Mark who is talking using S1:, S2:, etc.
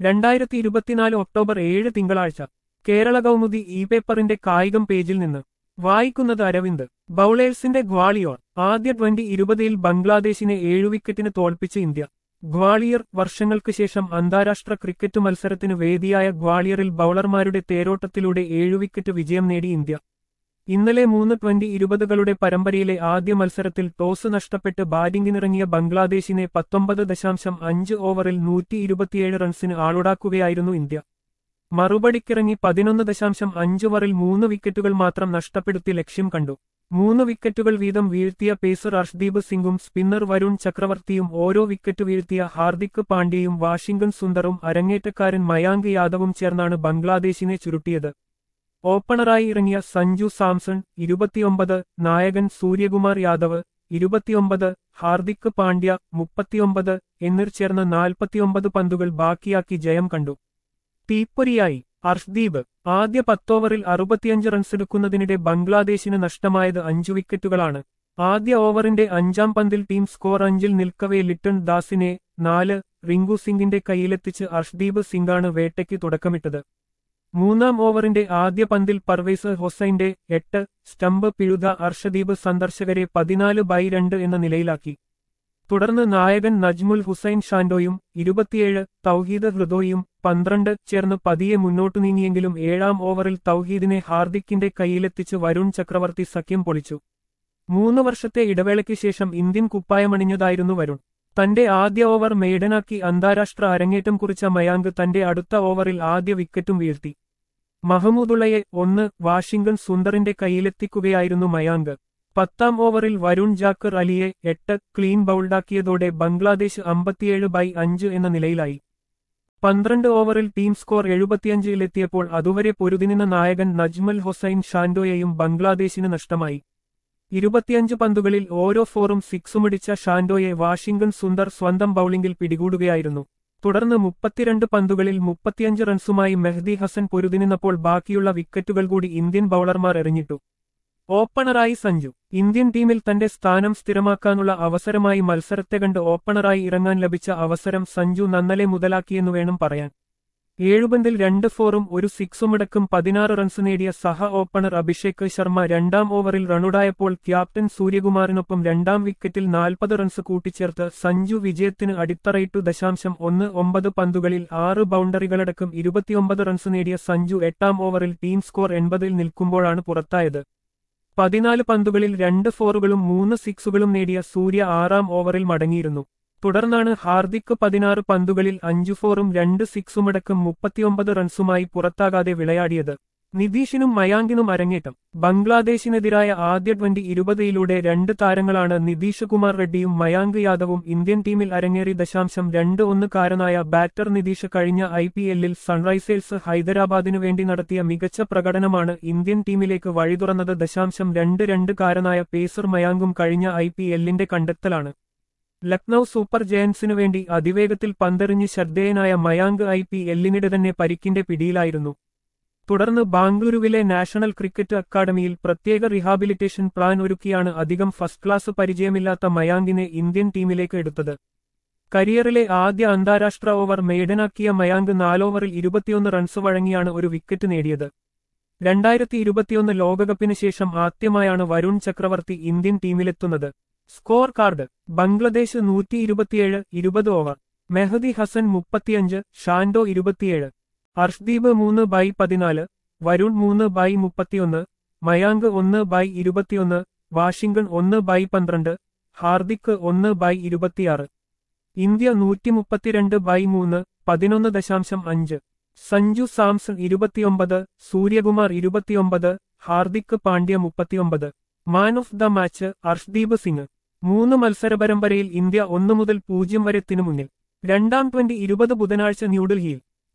S1: രണ്ടായിരത്തി ഇരുപത്തിനാല് ഒക്ടോബർ ഏഴ് തിങ്കളാഴ്ച കേരള കൗമുദി ഇ പേപ്പറിന്റെ കായികം പേജിൽ നിന്ന് വായിക്കുന്നത് അരവിന്ദ് ബൌളേഴ്സിന്റെ ഗ്വാളിയോർ ആദ്യ ട്വന്റി ഇരുപതിൽ ബംഗ്ലാദേശിനെ ഏഴു വിക്കറ്റിന് തോൽപ്പിച്ച് ഇന്ത്യ ഗ്വാളിയർ വർഷങ്ങൾക്ക് ശേഷം അന്താരാഷ്ട്ര ക്രിക്കറ്റ് മത്സരത്തിന് വേദിയായ ഗ്വാളിയറിൽ ബൌളർമാരുടെ തേരോട്ടത്തിലൂടെ ഏഴു വിക്കറ്റ് വിജയം നേടി ഇന്ത്യ ഇന്നലെ മൂന്ന് ട്വന്റി ഇരുപതുകളുടെ പരമ്പരയിലെ ആദ്യ മത്സരത്തിൽ ടോസ് നഷ്ടപ്പെട്ട് ബാറ്റിംഗിനിറങ്ങിയ ബംഗ്ലാദേശിനെ പത്തൊമ്പത് ദശാംശം അഞ്ച് ഓവറിൽ നൂറ്റി ഇരുപത്തിയേഴ് റൺസിന് ആളുടാക്കുകയായിരുന്നു ഇന്ത്യ മറുപടിക്കിറങ്ങി പതിനൊന്ന് ദശാംശം അഞ്ച് ഓവറിൽ മൂന്ന് വിക്കറ്റുകൾ മാത്രം നഷ്ടപ്പെടുത്തി ലക്ഷ്യം കണ്ടു മൂന്ന് വിക്കറ്റുകൾ വീതം വീഴ്ത്തിയ പേസർ അർഷ്ദീപ് സിംഗും സ്പിന്നർ വരുൺ ചക്രവർത്തിയും ഓരോ വിക്കറ്റ് വീഴ്ത്തിയ ഹാർദിക് പാണ്ഡ്യയും വാഷിംഗ്ടൺ സുന്ദറും അരങ്ങേറ്റക്കാരൻ മയാങ്ക് യാദവും ചേർന്നാണ് ബംഗ്ലാദേശിനെ ചുരുട്ടിയത് ഓപ്പണറായി ഇറങ്ങിയ സഞ്ജു സാംസൺ ഇരുപത്തിയൊമ്പത് നായകൻ സൂര്യകുമാർ യാദവ് ഇരുപത്തിയൊമ്പത് ഹാർദിക് പാണ്ഡ്യ മുപ്പത്തിയൊമ്പത് എന്നിവർ ചേർന്ന് നാൽപ്പത്തിയൊമ്പത് പന്തുകൾ ബാക്കിയാക്കി ജയം കണ്ടു തീപ്പൊരിയായി അർഷ്ദീപ് ആദ്യ പത്തോവറിൽ അറുപത്തിയഞ്ച് റൺസെടുക്കുന്നതിനിടെ ബംഗ്ലാദേശിന് നഷ്ടമായത് അഞ്ചു വിക്കറ്റുകളാണ് ആദ്യ ഓവറിന്റെ അഞ്ചാം പന്തിൽ ടീം സ്കോർ അഞ്ചിൽ നിൽക്കവേ ലിട്ടൺ ദാസിനെ നാല് റിങ്കു സിംഗിന്റെ കൈയിലെത്തിച്ച് അർഷ്ദീപ് സിംഗാണ് വേട്ടയ്ക്ക് തുടക്കമിട്ടത് മൂന്നാം ഓവറിന്റെ ആദ്യ പന്തിൽ പർവേസ് ഹൊസൈന്റെ എട്ട് സ്റ്റംപ് പിഴുത അർഷദീപ് സന്ദർശകരെ പതിനാല് ബൈ രണ്ട് എന്ന നിലയിലാക്കി തുടർന്ന് നായകൻ നജ്മുൽ ഹുസൈൻ ഷാൻഡോയും ഇരുപത്തിയേഴ് തൗഹീദ് ഹൃദോയും പന്ത്രണ്ട് ചേർന്ന് പതിയെ മുന്നോട്ടു നീങ്ങിയെങ്കിലും ഏഴാം ഓവറിൽ തൗഹീദിനെ ഹാർദിക്കിന്റെ കൈയിലെത്തിച്ച് വരുൺ ചക്രവർത്തി സഖ്യം പൊളിച്ചു മൂന്ന് വർഷത്തെ ഇടവേളയ്ക്ക് ശേഷം ഇന്ത്യൻ കുപ്പായമണിഞ്ഞതായിരുന്നു വരുൺ തന്റെ ആദ്യ ഓവർ മെയ്ഡനാക്കി അന്താരാഷ്ട്ര അരങ്ങേറ്റം കുറിച്ച മയാങ്ക് തന്റെ അടുത്ത ഓവറിൽ ആദ്യ വിക്കറ്റും വീഴ്ത്തി മഹമൂദുള്ളയെ ഒന്ന് വാഷിംഗ്ടൺ സുന്ദറിന്റെ കൈയിലെത്തിക്കുകയായിരുന്നു മയാങ്ക് പത്താം ഓവറിൽ വരുൺ ജാക്കർ അലിയെ എട്ട് ക്ലീൻ ബൗൾഡാക്കിയതോടെ ബംഗ്ലാദേശ് അമ്പത്തിയേഴ് ബൈ അഞ്ച് എന്ന നിലയിലായി പന്ത്രണ്ട് ഓവറിൽ ടീം സ്കോർ എഴുപത്തിയഞ്ചിലെത്തിയപ്പോൾ അതുവരെ പൊരുതിനിന്ന നായകൻ നജ്മൽ ഹൊസൈൻ ഷാൻഡോയെയും ബംഗ്ലാദേശിന് നഷ്ടമായി ഇരുപത്തിയഞ്ച് പന്തുകളിൽ ഓരോ ഫോറും സിക്സുമടിച്ച ഷാൻഡോയെ വാഷിംഗ്ടൺ സുന്ദർ സ്വന്തം ബൌളിംഗിൽ പിടികൂടുകയായിരുന്നു തുടർന്ന് മുപ്പത്തിരണ്ട് പന്തുകളിൽ മുപ്പത്തിയഞ്ച് റൺസുമായി മെഹ്ദി ഹസൻ പൊരുതിനിന്നപ്പോൾ ബാക്കിയുള്ള വിക്കറ്റുകൾ കൂടി ഇന്ത്യൻ ബൌളർമാർ എറിഞ്ഞിട്ടു ഓപ്പണറായി സഞ്ജു ഇന്ത്യൻ ടീമിൽ തന്റെ സ്ഥാനം സ്ഥിരമാക്കാനുള്ള അവസരമായി മത്സരത്തെ കണ്ട് ഓപ്പണറായി ഇറങ്ങാൻ ലഭിച്ച അവസരം സഞ്ജു നന്നലെ മുതലാക്കിയെന്നു വേണം പറയാൻ ഏഴുപന്തിൽ രണ്ട് ഫോറും ഒരു സിക്സുമടക്കം പതിനാറ് റൺസ് നേടിയ സഹ ഓപ്പണർ അഭിഷേക് ശർമ്മ രണ്ടാം ഓവറിൽ റണ്ണുടായപ്പോൾ ക്യാപ്റ്റൻ സൂര്യകുമാറിനൊപ്പം രണ്ടാം വിക്കറ്റിൽ നാൽപ്പത് റൺസ് കൂട്ടിച്ചേർത്ത് സഞ്ജു വിജയത്തിന് അടിത്തറയിട്ടു ദശാംശം ഒന്ന് ഒമ്പത് പന്തുകളിൽ ആറ് ബൗണ്ടറികളടക്കം ഇരുപത്തിയൊമ്പത് റൺസ് നേടിയ സഞ്ജു എട്ടാം ഓവറിൽ ടീം സ്കോർ എൺപതിൽ നിൽക്കുമ്പോഴാണ് പുറത്തായത് പതിനാല് പന്തുകളിൽ രണ്ട് ഫോറുകളും മൂന്ന് സിക്സുകളും നേടിയ സൂര്യ ആറാം ഓവറിൽ മടങ്ങിയിരുന്നു തുടർന്നാണ് ഹാർദിക് പതിനാറ് പന്തുകളിൽ അഞ്ചു ഫോറും രണ്ട് സിക്സുമടക്കം മുപ്പത്തിയൊമ്പത് റൺസുമായി പുറത്താകാതെ വിളയാടിയത് നിതീഷിനും മയാങ്കിനും അരങ്ങേറ്റം ബംഗ്ലാദേശിനെതിരായ ആദ്യ ട്വന്റി ഇരുപതിലൂടെ രണ്ട് താരങ്ങളാണ് നിതീഷ് കുമാർ റെഡ്ഡിയും മയാങ്ക് യാദവും ഇന്ത്യൻ ടീമിൽ അരങ്ങേറി ദശാംശം രണ്ട് ഒന്ന് കാരനായ ബാറ്റർ നിതീഷ് കഴിഞ്ഞ ഐ പി എല്ലിൽ സൺറൈസേഴ്സ് ഹൈദരാബാദിനു വേണ്ടി നടത്തിയ മികച്ച പ്രകടനമാണ് ഇന്ത്യൻ ടീമിലേക്ക് വഴിതുറന്നത് ദശാംശം രണ്ട് രണ്ട് കാരനായ പേസർ മയാങ്കും കഴിഞ്ഞ ഐ പി എല്ലിന്റെ കണ്ടെത്തലാണ് ലക്നൌ സൂപ്പർ ജയൻസിനു വേണ്ടി അതിവേഗത്തിൽ പന്തെറിഞ്ഞ് ശ്രദ്ധേയനായ മയാങ്ക് ഐ പി എല്ലിനിടെ തന്നെ പരിക്കിന്റെ പിടിയിലായിരുന്നു തുടർന്ന് ബാംഗ്ലൂരുവിലെ നാഷണൽ ക്രിക്കറ്റ് അക്കാദമിയിൽ പ്രത്യേക റീഹാബിലിറ്റേഷൻ പ്ലാൻ ഒരുക്കിയാണ് അധികം ഫസ്റ്റ് ക്ലാസ് പരിചയമില്ലാത്ത മയാങ്കിനെ ഇന്ത്യൻ ടീമിലേക്ക് എടുത്തത് കരിയറിലെ ആദ്യ അന്താരാഷ്ട്ര ഓവർ മെയ്ഡനാക്കിയ മയാങ്ക് നാലോവറിൽ ഇരുപത്തിയൊന്ന് റൺസ് വഴങ്ങിയാണ് ഒരു വിക്കറ്റ് നേടിയത് രണ്ടായിരത്തി ഇരുപത്തിയൊന്ന് ലോകകപ്പിന് ശേഷം ആദ്യമായാണ് വരുൺ ചക്രവർത്തി ഇന്ത്യൻ ടീമിലെത്തുന്നത് സ്കോർ കാർഡ് ബംഗ്ലാദേശ് നൂറ്റി ഇരുപത്തിയേഴ് ഇരുപത് ഓവർ മെഹദി ഹസൻ മുപ്പത്തിയഞ്ച് ഷാൻഡോ ഇരുപത്തിയേഴ് അർഷ്ദീപ് മൂന്ന് ബൈ പതിനാല് വരുൺ മൂന്ന് ബൈ മുപ്പത്തിയൊന്ന് മയാങ്ക് ഒന്ന് ബൈ ഇരുപത്തിയൊന്ന് വാഷിംഗ്ടൺ ഒന്ന് ബൈ പന്ത്രണ്ട് ഹാർദിക് ഒന്ന് ബൈ ഇരുപത്തിയാറ് ഇന്ത്യ നൂറ്റി മുപ്പത്തിരണ്ട് ബൈ മൂന്ന് പതിനൊന്ന് ദശാംശം അഞ്ച് സഞ്ജു സാംസൺ ഇരുപത്തിയൊമ്പത് സൂര്യകുമാർ ഇരുപത്തിയൊമ്പത് ഹാർദിക് പാണ്ഡ്യ മുപ്പത്തിയൊമ്പത് man of the match Arshdeep Singh മൂന്ന് മത്സര പരമ്പരയിൽ ഇന്ത്യ ഒന്നു മുതൽ പൂജ്യം വരെ തിനു മുന്നിൽ രണ്ടാം ട്വന്റി ഇരുപത് ബുധനാഴ്ച ന്യൂഡൽഹിയിൽ